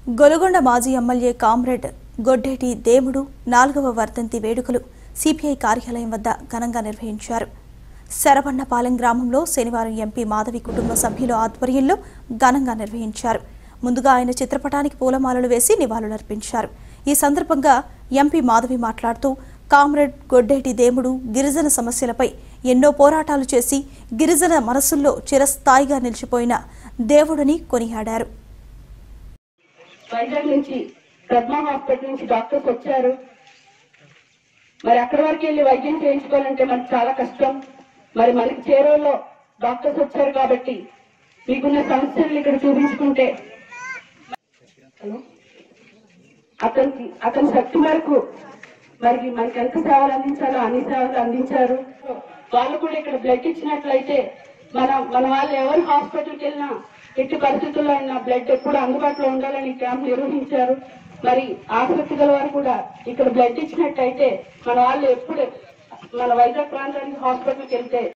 గొలగొండ మాజీ MLA comrade Goddeti దేముడు నాలుగవ వర్ధంతి వేడుకలు సిపిఐ కార్యాలయం వద్ద ఘనంగా నిర్వహించారు శరవన్నపాలెం గ్రామంలో శనివారం ఎంపీ మాధవి కుటుంబ సభ్యుల ఆధ్వర్యంలో ఘనంగా నిర్వహించారు ముందుగా ఆయన చిత్రపటానికి పూలమాలలు వేసి నివాళులర్పించారు ఈ సందర్భంగా ఎంపీ మాధవి మాట్లాడుతూ కామ్రేడ్ గొడ్డేటి దేముడు గిరిజన సమస్యలపై ఎన్నో పోరాటాలు చేసి గిరిజన మనసుల్లో చిరస్థాయిగా నిలిచిపోయిన దేవుడని కొనియాడారు వైజాగ్ నుంచి పద్మా హాస్పిటల్ నుంచి డాక్టర్స్ వచ్చారు మరి అక్కడి వరకు వెళ్ళి వైద్యం చేయించుకోవాలంటే మనకి చాలా కష్టం మరి మనకి చేరువలో డాక్టర్స్ వచ్చారు కాబట్టి మీకున్న సమస్యలు ఇక్కడ చూపించుకుంటే హలో అతనికి అతని శక్తి మేరకు మరి మనకి ఎంత సేవలు అందించాలో అన్ని సేవలు అందించారు వాళ్ళు కూడా ఇక్కడ బ్లడ్ ఇచ్చినట్లయితే మన మన వాళ్ళు ఎవరు హాస్పిటల్కి వెళ్ళినా ఎట్టి పరిస్థితుల్లో అయినా బ్లడ్ ఎప్పుడు అందుబాటులో ఉండాలని క్యాంప్ నిర్వహించారు మరి ఆసక్తి గల వారు కూడా ఇక్కడ బ్లడ్ ఇచ్చినట్టయితే మన వాళ్ళు ఎప్పుడు మన వైజాగ్ ప్రాంతానికి హాస్పిటల్కి వెళ్తే